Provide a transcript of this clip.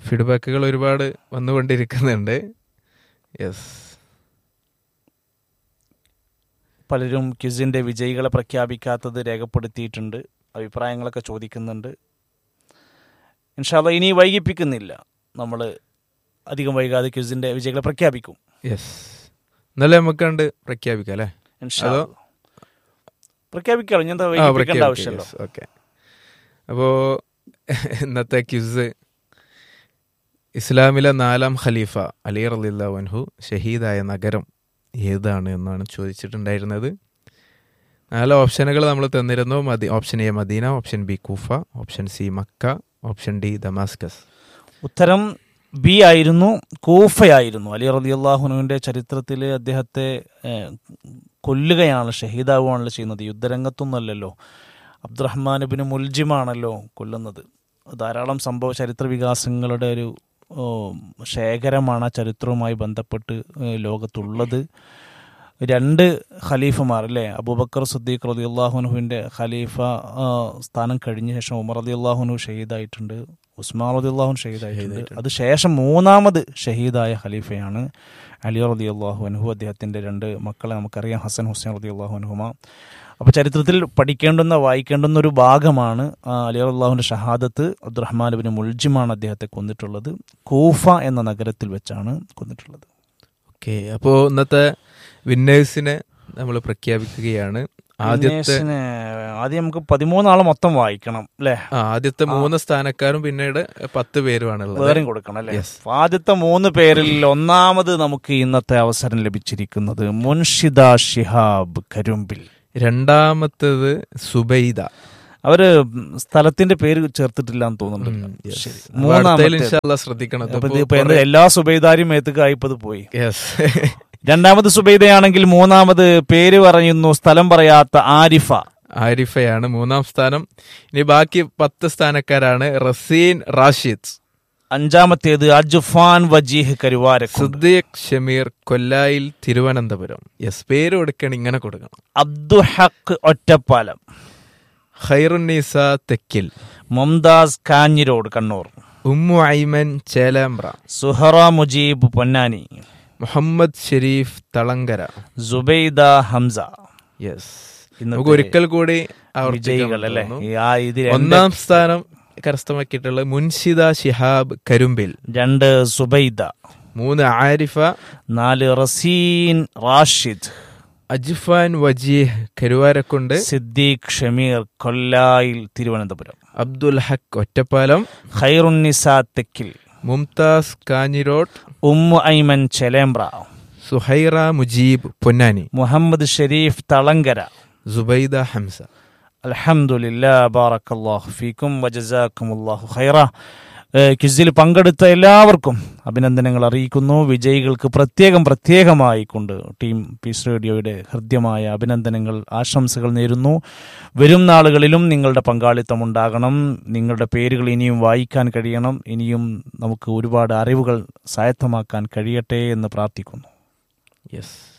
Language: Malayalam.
ഫീഡ്ബാക്കുകൾ ഒരുപാട് വന്നുകൊണ്ടിരിക്കുന്നുണ്ട് യെസ് പലരും ക്വിസിൻ്റെ വിജയികളെ പ്രഖ്യാപിക്കാത്തത് രേഖപ്പെടുത്തിയിട്ടുണ്ട് അഭിപ്രായങ്ങളൊക്കെ ചോദിക്കുന്നുണ്ട് ഇൻഷാല്ല ഇനി വൈകിപ്പിക്കുന്നില്ല നമ്മൾ അധികം വൈകാതെ ക്വിസിൻ്റെ വിജയികളെ പ്രഖ്യാപിക്കും യെസ് എന്നാലും നമുക്ക് കണ്ട് പ്രഖ്യാപിക്കാം അല്ലേ ഇൻഷാ അതോ? അല്ലാ. പ്രഖ്യാപിക്കാം ഞാൻ ആ വൈകിപ്പിക്കേണ്ട പ്രഖ്യാപിക്കാം ആവശ്യമല്ലോ ഓക്കെ അപ്പോൾ ഇന്നത്തെ ക്യൂസ് ഇസ്ലാമിലെ നാലാം ഖലീഫ അലി റലില്ല വൻഹു ഷഹീദായ നഗരം ഏതാണ് എന്നാണ് ചോദിച്ചിട്ടുണ്ടായിരുന്നത് നാല് ഓപ്ഷനുകൾ നമ്മൾ തന്നിരുന്നു മദി option A Medina option B Kufa option C Mecca option D Damascus ഉത്തരം ബി ആയിരുന്നു കൂഫയായിരുന്നു അലി റലി അള്ളാഹുനുവിൻ്റെ ചരിത്രത്തിൽ അദ്ദേഹത്തെ ഏഹ്, കൊല്ലുകയാണ് ഷഹീദാവുകയാണല്ലോ ചെയ്യുന്നത് യുദ്ധരംഗത്തൊന്നുമല്ലല്ലോ അബ്ദുറഹ്മാൻ ബിൻ മുൽജിമാണല്ലോ കൊല്ലുന്നത് ധാരാളം സംഭവ ചരിത്ര വികാസങ്ങളുടെ ഒരു ഓ, ശേഖരമാണ് ആ ചരിത്രവുമായി ബന്ധപ്പെട്ട് ഏഹ്, ലോകത്തുള്ളത് രണ്ട് ഖലീഫമാർ അല്ലേ അബൂബക്കർ സുദ്ദീഖ് റതി അള്ളാഹുനുവിൻ്റെ ഖലീഫ ആ, സ്ഥാനം കഴിഞ്ഞ ശേഷം ഉമർ റതി അള്ളാഹുനു ഷഹീദായിട്ടുണ്ട് ഉസ്മാൻ റതി അള്ളാഹുൻ ഷഹീദായിട്ടുണ്ട് അത് ശേഷം മൂന്നാമത് ഷഹീദായ ഖലീഫയാണ് അലി റതി അള്ളാഹു അൻഹു അദ്ദേഹത്തിൻ്റെ രണ്ട് മക്കളെ നമുക്കറിയാം ഹസൻ ഹുസൈൻ റതി അള്ളാഹു അൻഹുമ അപ്പോൾ ചരിത്രത്തിൽ പഠിക്കേണ്ടുന്ന വായിക്കേണ്ടുന്ന ഒരു ഭാഗമാണ് ആ, അലി അള്ളാഹുവിൻ്റെ ഷഹാദത്ത് അബ്ദുറഹ്മാൻ ബിൻ മുൽജിമാണ് അദ്ദേഹത്തെ കൊന്നിട്ടുള്ളത് കൂഫ എന്ന നഗരത്തിൽ വെച്ചാണ് കൊന്നിട്ടുള്ളത് ഓക്കെ അപ്പോൾ ഇന്നത്തെ വിന്നേഴ്സിനെ നമ്മൾ പ്രഖ്യാപിക്കുകയാണ് ആദ്യത്തെ വിന്നേഴ്സിന് ആദ്യം നമുക്ക് പതിമൂന്നാളെ മൊത്തം വായിക്കണം അല്ലേ ആ, ആദ്യത്തെ മൂന്ന് സ്ഥാനക്കാരും പിന്നീട് പത്ത് പേരുമാണുള്ളത് വേറെയും കൊടുക്കണം അല്ലേ Yes. അപ്പൊ ആദ്യത്തെ മൂന്ന് പേരിൽ ഒന്നാമത് നമുക്ക് ഇന്നത്തെ അവസരം ലഭിച്ചിരിക്കുന്നത് മുൻഷിദ ഷിഹാബ് കരുമ്പിൽ രണ്ടാമത്തേത് സുബൈദ അവര് സ്ഥലത്തിന്റെ പേര് ചേർത്തിട്ടില്ല എന്ന് തോന്നുന്നുണ്ട് ഉം, yes. ശരി അപ്പൊ അടുത്തതിൽ മൂന്നാമത്തെ ഇൻഷാ അല്ലാ ശ്രദ്ധിക്കണം അപ്പൊ ഇതിപ്പോ ഇതിപ്പോ എന്താ കുറേ- എല്ലാ സുബൈദാരും മേത്തുക്കായിപ്പത് പോയി Yes. രണ്ടാമത് സുബൈദയാണെങ്കിൽ മൂന്നാമത് പേര് പറയുന്നു സ്ഥലം പറയാത്ത ആരിഫ ആരിഫയാണ് മൂന്നാം സ്ഥാനം ഇനി ബാക്കി പത്ത് സ്ഥാനക്കാരാണ് റസീൻ റാഷിദ് അഞ്ചാമത്തേത് അജുഫാൻ വജീഹ് കരുവാരക്കുണ്ട് സുദ്ദീഖ് ഷമീർ കൊല്ലായിൽ തിരുവനന്തപുരം യെസ് പേര് കൊടുക്കണം ഇങ്ങനെ കൊടുക്കണം അബ്ദുഹക്ക് ഒറ്റപ്പാലം ഖൈറുന്നീസ തെക്കിൽ മുംതാസ് കാഞ്ഞിരോട് കണ്ണൂർ ഉമ്മു ഐമൻ ചേലാമ്പ്ര സുഹറ മുജീബ് പൊന്നാനി മുഹമ്മദ് ഷെരീഫ് തളങ്കര സുബൈദ ഹംസ യെസ് ഇന്നത്തെ നമുക്ക് ഒരിക്കൽ കൂടി ആവർത്തിക്കാൻ വിജയികൾ അല്ലേ തോന്നുന്നു. ഈ ആ ഇത് രണ്ട് ഒന്നാം സ്ഥാനം കരസ്ഥമാക്കിയിട്ടുള്ളത് മുൻഷിദ ഷിഹാബ് കരുമ്പിൽ രണ്ട് സുബൈദ മൂന്ന് ആരിഫ നാല് റസീൻ റാഷിദ് അജ്ഫാൻ വജീഹ് കരുവാരക്കുണ്ട് സിദ്ദീഖ് ഷമീർ കൊല്ലായിൽ തിരുവനന്തപുരം അബ്ദുൽ ഹക്ക് ഒറ്റപ്പാലം ഖൈറുന്നിസ തെക്കിൽ മുംതാസ് കാഞ്ഞിരോട്ട് ഉമ്മു ഐമൻ ചെലേമ്പ്ര സുഹൈറ മുജീബ് പൊന്നാനി മുഹമ്മദ് ഷെരീഫ് തളങ്കര സുബൈദ ഹംസ അൽഹംദുലില്ലാ ബാറക്കല്ലാഹു ഫീക്കും വജസാക്കുമുല്ലാഹു ഖൈറ ഏഹ് ക്വിസിൽ പങ്കെടുത്ത എല്ലാവർക്കും അഭിനന്ദനങ്ങൾ അറിയിക്കുന്നു വിജയികൾക്ക് പ്രത്യേകം പ്രത്യേകമായി കൊണ്ട് ടീം പീസ് റേഡിയോയുടെ ഹൃദ്യമായ അഭിനന്ദനങ്ങൾ ആശംസകൾ നേരുന്നു വരും നാളുകളിലും നിങ്ങളുടെ പങ്കാളിത്തം ഉണ്ടാകണം നിങ്ങളുടെ പേരുകൾ ഇനിയും വായിക്കാൻ കഴിയണം ഇനിയും നമുക്ക് ഒരുപാട് അറിവുകൾ സ്വായത്തമാക്കാൻ കഴിയട്ടെ എന്ന് പ്രാർത്ഥിക്കുന്നു യെസ്